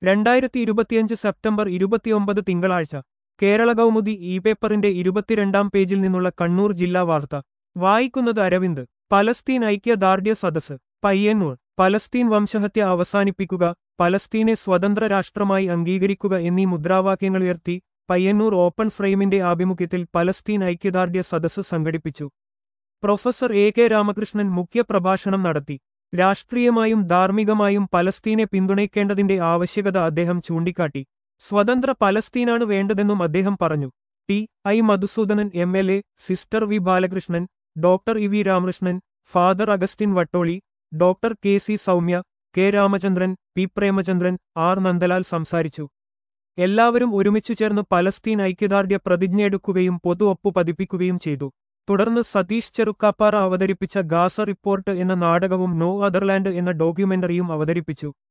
രണ്ടായിരത്തി ഇരുപത്തിയഞ്ച് സെപ്റ്റംബർ ഇരുപത്തിയൊമ്പത് തിങ്കളാഴ്ച കേരള കൗമുദി ഇ പേപ്പറിന്റെ ഇരുപത്തിരണ്ടാം പേജിൽ നിന്നുള്ള കണ്ണൂർ ജില്ലാ വാർത്ത വായിക്കുന്നത് അരവിന്ദ് പലസ്തീൻ ഐക്യദാർഢ്യ സദസ് പയ്യന്നൂർ പലസ്തീൻ വംശഹത്യ അവസാനിപ്പിക്കുക പലസ്തീനെ സ്വതന്ത്ര രാഷ്ട്രമായി അംഗീകരിക്കുക എന്നീ മുദ്രാവാക്യങ്ങളുയർത്തി പയ്യന്നൂർ ഓപ്പൺ ഫ്രെയിമിന്റെ ആഭിമുഖ്യത്തിൽ പലസ്തീൻ ഐക്യദാർഢ്യ സദസ് സംഘടിപ്പിച്ചു പ്രൊഫസർ എ കെ രാമകൃഷ്ണൻ മുഖ്യപ്രഭാഷണം നടത്തി രാഷ്ട്രീയമായും ധാർമ്മികമായും പലസ്തീനെ പിന്തുണയ്ക്കേണ്ടതിന്റെ ആവശ്യകത അദ്ദേഹം ചൂണ്ടിക്കാട്ടി സ്വതന്ത്ര പലസ്തീനാണ് വേണ്ടതെന്നും അദ്ദേഹം പറഞ്ഞു T I Madhusoodanan M L A sister V Balakrishnan doctor E V Ramakrishnan father Augustine Vattoli doctor K C Soumya K Ramachandran P Premachandran R Nandalal സംസാരിച്ചു എല്ലാവരും ഒരുമിച്ചു ചേർന്ന് പലസ്തീൻ ഐക്യദാർഢ്യ പ്രതിജ്ഞയെടുക്കുകയും പൊതു ഒപ്പു പതിപ്പിക്കുകയും ചെയ്തു തുടർന്ന് സതീഷ് ചെറുക്കാപ്പാറ അവതരിപ്പിച്ച ഗാസ റിപ്പോർട്ട് എന്ന നാടകവും നോ അതർലാൻഡ് എന്ന ഡോക്യുമെന്ററിയും അവതരിപ്പിച്ചു